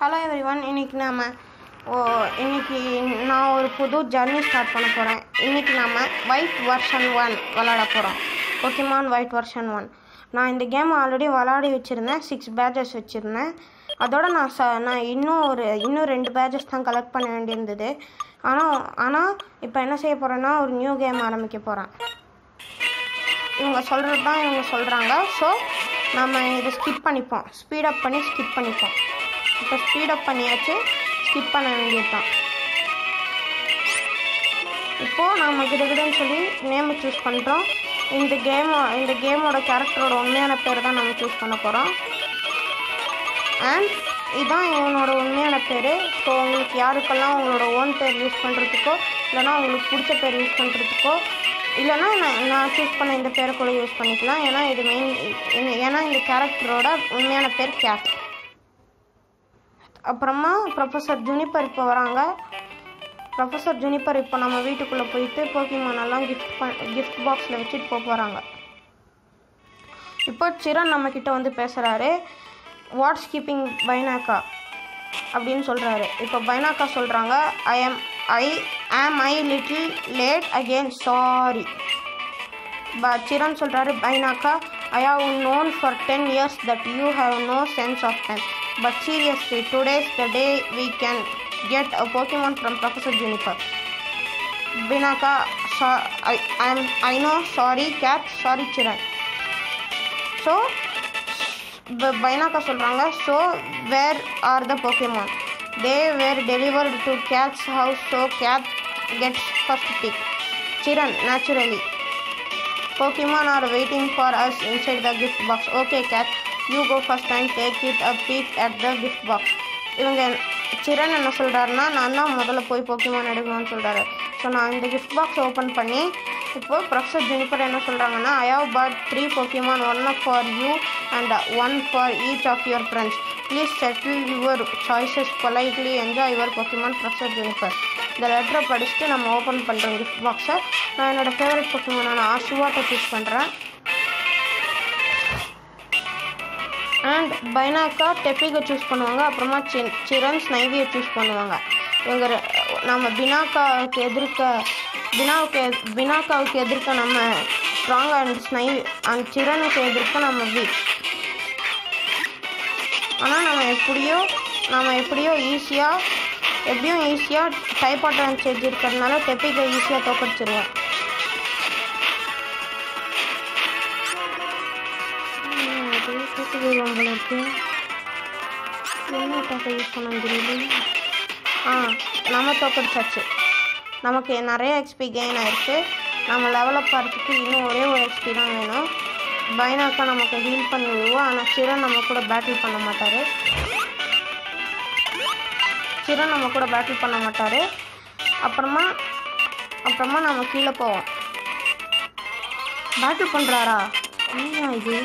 Hello every one இன்னைக்கு நாம் ஓ இன்னைக்கு நான் ஒரு புது ஜர்னி ஸ்டார்ட் பண்ண போகிறேன் இன்னைக்கு நாம் ஒயிட் வெர்ஷன் ஒன் விளாட போகிறோம் பொக்கிமான் ஒயிட் வெர்ஷன் ஒன் நான் இந்த கேம் ஆல்ரெடி விளாடி வச்சுருந்தேன் சிக்ஸ் பேஜஸ் வச்சுருந்தேன் அதோட நான் ச நான் இன்னும் ஒரு இன்னும் ரெண்டு பேஜஸ் தான் கலெக்ட் பண்ண வேண்டியிருந்தது ஆனால் ஆனால் இப்போ என்ன செய்ய போகிறேன்னா ஒரு நியூ கேம் ஆரம்பிக்க போகிறேன் இவங்க சொல்கிறது தான் இவங்க சொல்கிறாங்க ஸோ நம்ம இதை ஸ்கிப் பண்ணிப்போம் ஸ்பீடப் பண்ணி ஸ்கிப் பண்ணிப்போம் இப்போ ஸ்பீடப் பண்ணியாச்சு ஸ்கிப் பண்ண வேண்டியது தான் இப்போது நம்ம கிடகிடன்னு சொல்லி நேமை சூஸ் பண்ணுறோம் இந்த கேம் இந்த கேமோட கேரக்டரோட உண்மையான பேர் தான் நம்ம சூஸ் பண்ண போகிறோம் அண்ட் இதுதான் இவனோட உண்மையான பேர் ஸோ உங்களுக்கு யாருக்கெல்லாம் உங்களோட ஓன் பேர் யூஸ் பண்ணுறதுக்கோ இல்லைனா உங்களுக்கு பிடிச்ச பேர் யூஸ் பண்ணுறதுக்கோ இல்லைனா நான் நான் சூஸ் பண்ண இந்த பேரை கூட யூஸ் பண்ணிக்கலாம் ஏன்னா இது மெயின் ஏன்னா இந்த கேரக்டரோட உண்மையான பேர் கேட் அப்புறமா ப்ரொஃபஸர் ஜுனிப்பர் இப்போ வராங்க ப்ரொஃபஸர் ஜுனிப்பர் இப்போ நம்ம வீட்டுக்குள்ளே போயிட்டு போக்கிமான் எல்லாம் கிஃப்ட் பண் கிஃப்ட் பாக்ஸில் வச்சுட்டு போக போகிறாங்க இப்போ சிரன் நம்மக்கிட்ட வந்து பேசுகிறாரு வாட்ஸ் கீப்பிங் பைனாக்கா அப்படின்னு சொல்கிறாரு இப்போ பைனாக்கா சொல்கிறாங்க ஐ I'm I am I little late again sorry ப சிரன் சொல்கிறாரு Bianca I have known for ten years that you have no sense of time but seriously today's the day we can get a Pokemon from Professor Juniper Bianca I I'm I know sorry Kate sorry Cheren so Bianca சொல்கிறாங்க so where are the Pokemon they were delivered to Kate's house so Kate gets first pick Cheren naturally Pokemon are waiting for us inside the gift box. Okay, cat, you go first and take it a peek at the gift box. இவங்க சிரன் என்ன சொல்கிறாருன்னா நான் தான் முதல்ல போய் Pokemon எடுக்கணும்னு சொல்கிறாரு so நான் இந்த கிஃப்ட் பாக்ஸ் ஓப்பன் பண்ணி இப்போ ப்ரொஃபஸர் ஜெனிஃபர் என்ன சொல்கிறாங்கன்னா I have but three Pokemon one for you and one for each of your friends please settle your choices politely enjoy your Pokemon Professor Jennifer இந்த லெட்டரை படிச்சுட்டு நம்ம ஓப்பன் பண்ணுறோம் gift பாக்ஸை நான் என்னோடய ஃபேவரட் போக்கிமான் நான் ஆசுவாட்டை சூஸ் பண்ணுறேன் அண்ட் பைனாக்கா டெப்பிகை சூஸ் பண்ணுவாங்க அப்புறமா சி சிரன் ஸ்னைவியை சூஸ் பண்ணுவாங்க இவங்க ரெ- நம்ம பினாக்காவுக்கு எதிர்க்க பினாவுக்கு எத்- பினாக்காவுக்கு எதிர்க்க நம்ம ஸ்ட்ராங் அண்ட் ஸ்னைவி அண்ட் சிரனுக்கு எதிர்க்க நம்ம வீக் ஆனால் நம்ம எப்படியோ நம்ம எப்படியோ ஈஸியாக எப்படியும் ஈஸியாக டைப் அட்வான்டேஜ் இருக்கிறதுனால டெப்பிக்கை ஈஸியாக தோக்கடிச்சிருவேன் ம், இது தூக்குது நம்மள இருக்கு என்ன அட்டாக்கை யூஸ் பண்ண தெரியல ஆ நம்ம தோக்கடிச்சாச்சு நமக்கு நிறைய எக்ஸ்பி கெயின் ஆயிடுச்சு நம்ம லெவலப் ஆகிறதுக்கு இன்னும் ஒரே ஒரு எக்ஸ்பி தான் வேணும் பைனாக்கா நமக்கு ஹீல் பண்ணி விடுவோம் ஆனால் சிரன் நம்ம கூட பேட்டில் பண்ண மாட்டார் சிரன் நம்ம கூட பேட்டில் பண்ண மாட்டார் அப்புறமா அப்புறமா நம்ம கீழே போவோம் பேட்டில் பண்ணுறாரா என்ன இது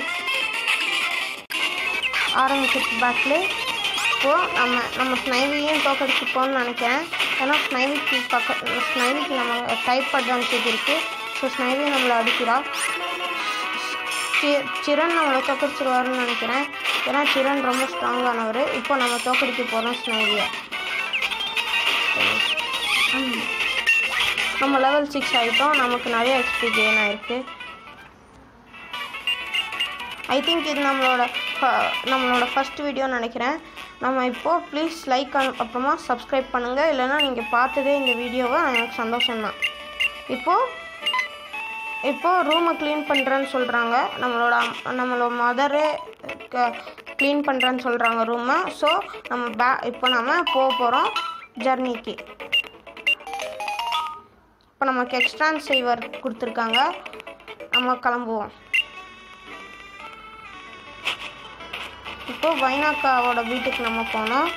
ஆரம்பிச்சிருச்சு பேட்டில் இப்போது நம்ம நம்ம ஸ்னைவியும் தோக்கடிச்சுப்போம்னு நினைக்கிறேன் ஏன்னா ஸ்னைவிக்கு பக்க ஸ்னைவிக்கு நம்ம டைப் அட்வான்டேஜ் இருக்குது ஸோ ஸ்னைவி நம்மளை அடிக்கிறா சி- சிரன் நம்மளை தோக்கடிச்சிருவாருன்னு நினைக்கிறேன் ஏன்னா சிரன் ரொம்ப ஸ்ட்ராங்கானவர் இப்போ நம்ம தோக்கடிக்க போகிறோம் ஸ்னைவியை ம். நம்ம லெவல் சிக்ஸ் ஆகிட்டோம் நமக்கு நிறைய எக்ஸ்பி கெயின் ஆயிருக்கு ஐ திங்க் இது நம்மளோட ஃப- நம்மளோட ஃபஸ்ட் வீடியோ நினைக்கிறேன் நம்ம இப்போது ப்ளீஸ் லைக் அப்புறமா சப்ஸ்கிரைப் பண்ணுங்கள் இல்லைன்னா நீங்கள் பார்த்ததே இந்த வீடியோவை எனக்கு சந்தோஷம்தான் இப்போது இப்போது ரூமை க்ளீன் பண்ணுறேன்னு சொல்கிறாங்க நம்மளோட அம்- நம்மளோட மதரே க்ளீன் பண்ணுறேன்னு சொல்கிறாங்க ரூமை ஸோ நம்ம பே இப்போ நம்ம போக போகிறோம் ஜர்னிக்கு இப்போ நமக்கு எக்ஸ்ட்ரான் செய்வர் கொடுத்துருக்காங்க நம்ம கிளம்புவோம் இப்போ வைனாக்காவோட வீட்டுக்கு நம்ம போனோம்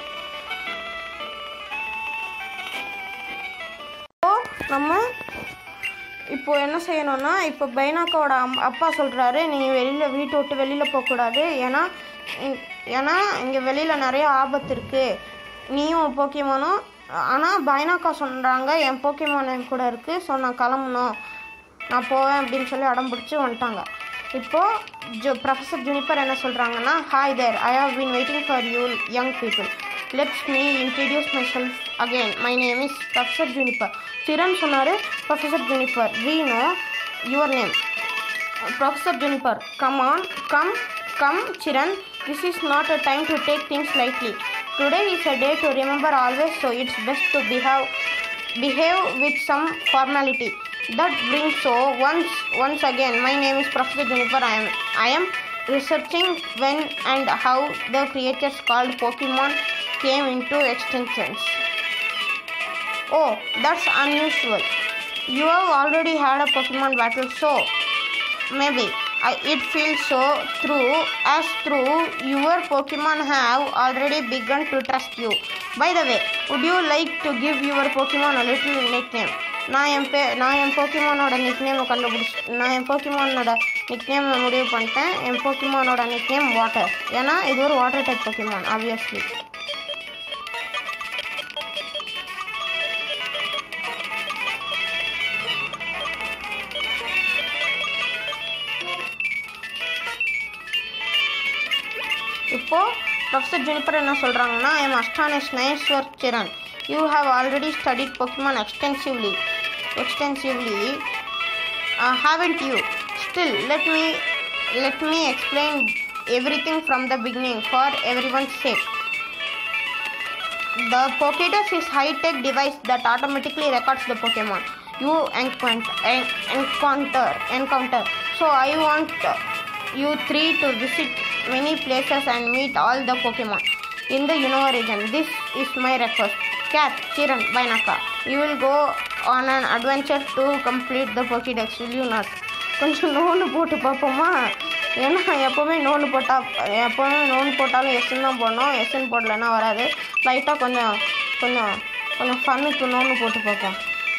இப்போ நம்ம இப்போ என்ன செய்யணும்னா இப்போ பைனாக்காவோட அம் அப்பா சொல்கிறாரு நீங்கள் வெளியில் வீட்டை விட்டு வெளியில் போகக்கூடாது ஏன்னா இ- ஏன்னா இங்கே வெளியில் நிறைய ஆபத்து இருக்குது நீயும் போக்கிமானும் ஆனால் பைனாக்கா சொல்கிறாங்க என் போக்கிமான் என் கூட இருக்குது ஸோ நான் கிளம்பணும் நான் போவேன் அப்படின்னு சொல்லி அடம் பிடிச்சி வந்துட்டாங்க இப்போது ஜோ ப்ரொஃபஸர் ஜுனிப்பர் என்ன சொல்கிறாங்கன்னா hi there I have been waiting for you young people let's me introduce myself again my name is Professor Juniper Cheren சொன்னார் Professor Juniper we know your name Professor Juniper, come on, come, come, Chiran. This is not a time to take things lightly. Today is a day to remember always, so it's best to behave, behave with some formality. That brings so once, once again. My name is Professor Juniper. I am, I am researching when and how the creatures called Pokemon came into existence. Oh, that's unusual. You have already had a Pokemon battle, so maybe I, it feels so true as through your Pokemon have already begun to trust you. By the way, would you like to give your Pokemon a little nickname? நான் என் பே நான் என் போக்கிமானோட நிக்நேமை கண்டுபிடிச்சி நான் என் போக்கிமானோட nickname முடிவு பண்ணிட்டேன் என் போக்கிமானோட nickname water ஏன்னா இது ஒரு water type Pokémon obviously இப்போ ப்ரொஃபஸர் ஜெனிஃபர் என்ன சொல்கிறாங்கன்னா I am astonish nice work Cheren you have already studied Pokémon extensively extensively haven't you still let me let me explain everything from the beginning for everyone sake The Pokédex is high-tech device that automatically records the Pokemon you encounter. en- encounter. encounter. So I want you three to visit many places and meet all the Pokemon in the Unova region. This is my request. Cat, Chiran, Bainaka, you will go on an adventure to complete the Pokédex, will you not? கொஞ்சம் நோன்னு போட்டு பார்ப்போமா ஏன்னா எப்போவுமே நோன்னு போட்டால் எப்போவுமே நோன்னு போட்டாலும் எஸ்ன்னு தான் போடணும் எஸ்ன்னு போடலைன்னா வராது லைட்டாக கொஞ்சம் கொஞ்சம் கொஞ்சம் ஃபன்னுக்கு நோன்னு போட்டு பார்ப்போம்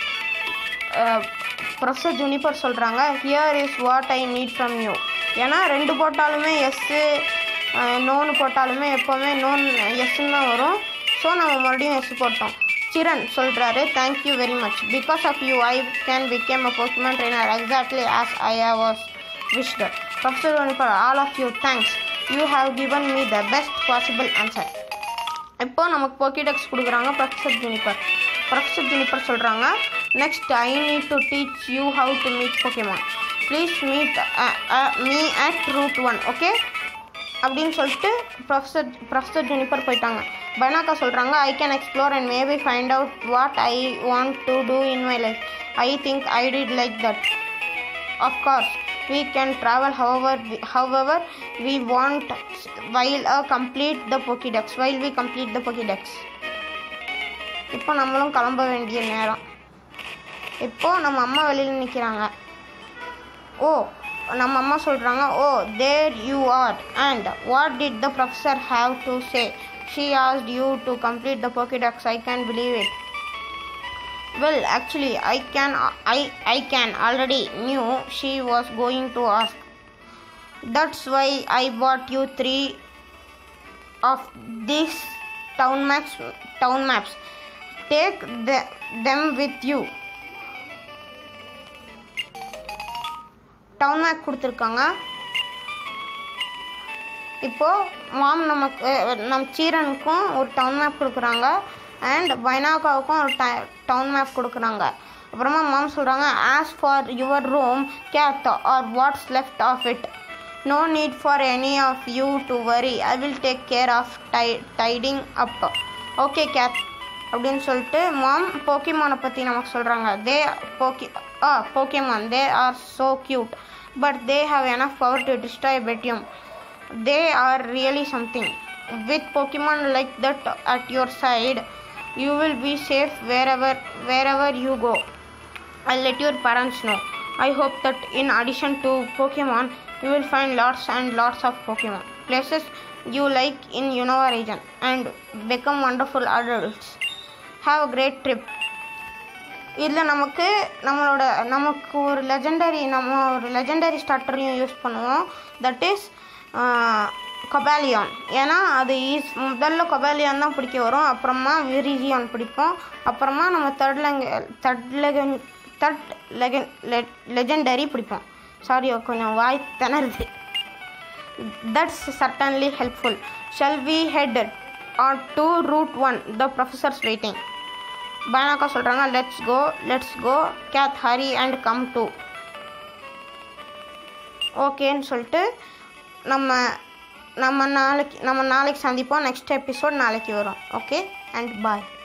ப்ரொஃபஸர் ஜூனிபர் சொல்கிறாங்க here is what I need from you ஏன்னா ரெண்டு போட்டாலுமே எஸ்ஸு நோன்னு போட்டாலுமே எப்போவுமே நோன் எஸ்ன்னு தான் வரும் ஸோ நம்ம மறுபடியும் எஸ் போட்டோம் சிரன் சொல்கிறாரு thank you very much because of you I can become a Pokémon trainer exactly as I was wished. Professor Juniper, all of you, thanks. You have given me the best possible answer. இப்போ நமக்கு Pokédex கொடுக்குறாங்க professor Juniper professor Juniper சொல்கிறாங்க next I need to teach you how to meet Pokémon please meet me at route one okay அப்படின்னு சொல்லிட்டு professor professor Juniper போயிட்டாங்க Bianca சொல்கிறாங்க I can explore and maybe find out what I want to do in my life I think I did like that of course we can travel however we, however we want while uh, complete the pokédex while we complete the pokédex இப்போ நம்மளும் கிளம்ப வேண்டிய நேரம் இப்போ நம்ம அம்மா வெளியில் நிற்கிறாங்க ஓ நம்ம அம்மா சொல்கிறாங்க oh there you are and what did the professor have to say she asked you to complete the Pokédex I can believe it Well, actually, I can I I can already knew she was going to ask. That's why I bought you three of these town maps. Town maps. Take the, them with you. Town map கொடுத்துருக்காங்க இப்போது mom நமக்கு அஹ், நம் சீரனுக்கும் ஒரு town map கொடுக்குறாங்க and பைனாக்காவுக்கும் ஒரு டவுன் மேப் கொடுக்குறாங்க அப்புறமா மாம் சொல்கிறாங்க as for your room Kate or what's left of it no need for any of you to worry I will take care of tie tidying up okay Kate அப்படின்னு சொல்லிட்டு mom போக்கிமானை பற்றி நமக்கு சொல்கிறாங்க they poke ah Pokémon they are so cute but they have enough power to destroy bedroom they are really something with pokemon like that at your side you will be safe wherever wherever you go i'll let your parents know i hope that in addition to pokemon you will find lots and lots of pokemon places you like in unova region and become wonderful adults have a great trip இதில் நமக்கு நம்மளோட நமக்கு ஒரு legendary நம்ம ஒரு legendary ஸ்டார்டரையும் use பண்ணுவோம் that is Cobalion ஏன்னா அது ஈஸ் முதல்ல கொபாலியான் தான் பிடிக்க வரும் அப்புறமா விரிஜியான் பிடிப்போம் அப்புறமா நம்ம தேர்ட் லெங்க தேர்ட் லெகன் தேர்ட் லெகன் லெஜெண்டரி பிடிப்போம் சாரி கொஞ்சம் வாய் திணறுது that's certainly helpful shall we head out to route one the professor's waiting Bianca சொல்கிறாங்க let's go let's go Kate hurry and come to ஓகேன்னு சொல்லிட்டு நம்ம நம்ம நாளைக்கு நம்ம நாளைக்கு சந்திப்போம் நெக்ஸ்ட் எபிசோட் நாளைக்கு வரும் ஓகே அண்ட் பாய்